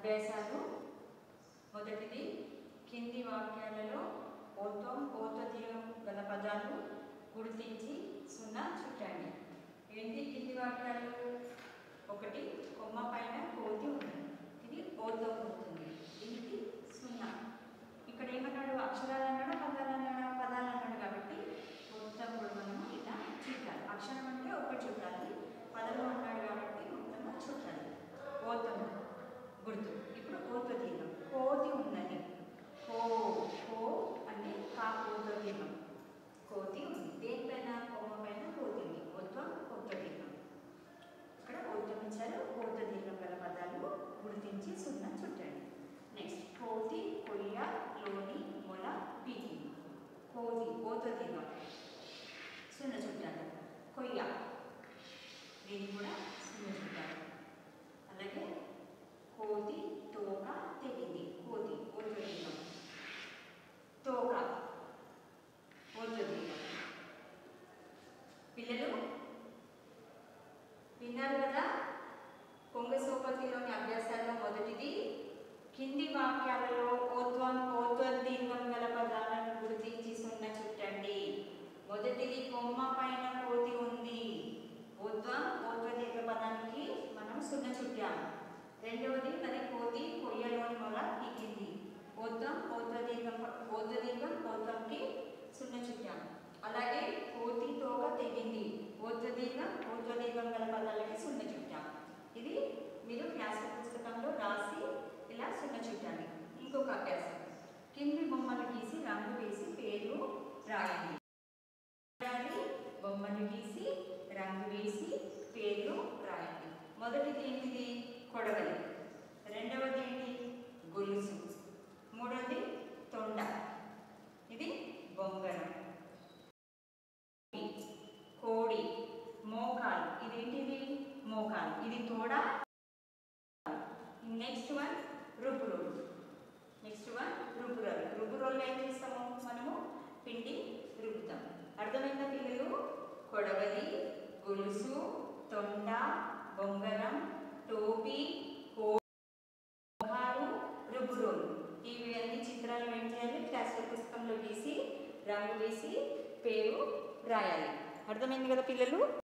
అభ్యాసాలు మొదటిది కింది వాక్యాలలో ఓత్వం ఓతదీయం గల పదాలు గుర్తించి సున్నా చుట్టండి ఏంటి కింది వాక్యాలు ఒకటి కొమ్మ పైన కోతి ఉంది ఇది ఓతో ఉంటుంది దీనికి సున్నా ఇక్కడ ఏమన్నాడు అక్షరాలు అన్నాడా పదాలు అన్నాడా పదాలు అన్నాడు కాబట్టి మొత్తం కూడా మనము ఇలా చుట్టాలి అక్షరం అంటే ఒకటి చుట్టాలి పదము అన్నాడు కాబట్టి మొత్తం చుట్టాలి ఓతం గుర్తు ఇప్పుడు ఓత దీపం కోతి ఉన్నది కో కో అంటే కా కోత దీపం కోతి ఉంది దేనిపైన కొమ్మ పైన కోతి ఉంది ఓత్వం కోత దీపం ఇక్కడ ఓత్వం ఇచ్చారు కోత దీపం గల పదాలు గుర్తించి సున్నా చుట్టండి నెక్స్ట్ కోతి కొయ్య లోని మొల పీకి కోతి కోత దీపం సున్న చుట్టాలి కొయ్య దీన్ని కూడా సున్న చుట్టాలి అలాగే కోతి తోక తెగింది కోతి కోత దీపం తోక కోత దీపం పిల్లలు విన్నారు కదా కొంగ సోపతిలోని అభ్యాసాల్లో మొదటిది కింది వాక్యాలలో ఓత్వం ఓత్వదీర్ఘం గల పదాలను గుర్తించి సున్న చుట్టండి మొదటిది కొమ్మ పైన కోతి ఉంది ఓత్వం ఓత్వదీర్ఘ పదానికి మనం సున్న చుట్టాం రెండవది మరి కోతి కొయ్యలోని మొల పీకింది ఓత్వం ఓత్వదీర్ఘం ఓత్వదీర్ఘం ఓత్వంకి సున్న చుట్టాం అలాగే కోతి తోక తెగింది ఓత్వదీర్ఘం ఓత్వదీర్ఘం గల పదాలకి సున్న చుట్టాం ఇది మీరు క్లాస్ పుస్తకంలో రాసి ఇలా సున్న చుట్టాలి ఇంకొక అభ్యాసం కింది బొమ్మలు గీసి రంగు వేసి పేరు రాయండి రాయాలి, బొమ్మలు గీసి రంగు వేసి పేర్లు రాయండి మొదటిది ఏంటిది కొడవలి రెండవది ఏంటి గొలుసు మూడవది తొండ ఇది బొంగరం కోడి మోకాలు ఇదేంటిది మోకాలు ఇది తోడ నెక్స్ట్ వన్ రుబ్బురోలు నెక్స్ట్ వన్ రుబ్బురోలు రుబ్బురోలు ఏం చేస్తాము మనము పిండి రుబ్బుతాం అర్థమైందా పిల్లలు కొడవలి గొలుసు తొండ బొంగరం టోపీ కోహాలు రుబ్బురోలు ఇవి అన్ని చిత్రాలు ఏం చేయాలి క్లాస్ పుస్తకంలో గీసి రంగు వేసి పేరు రాయాలి అర్థమైంది కదా పిల్లలు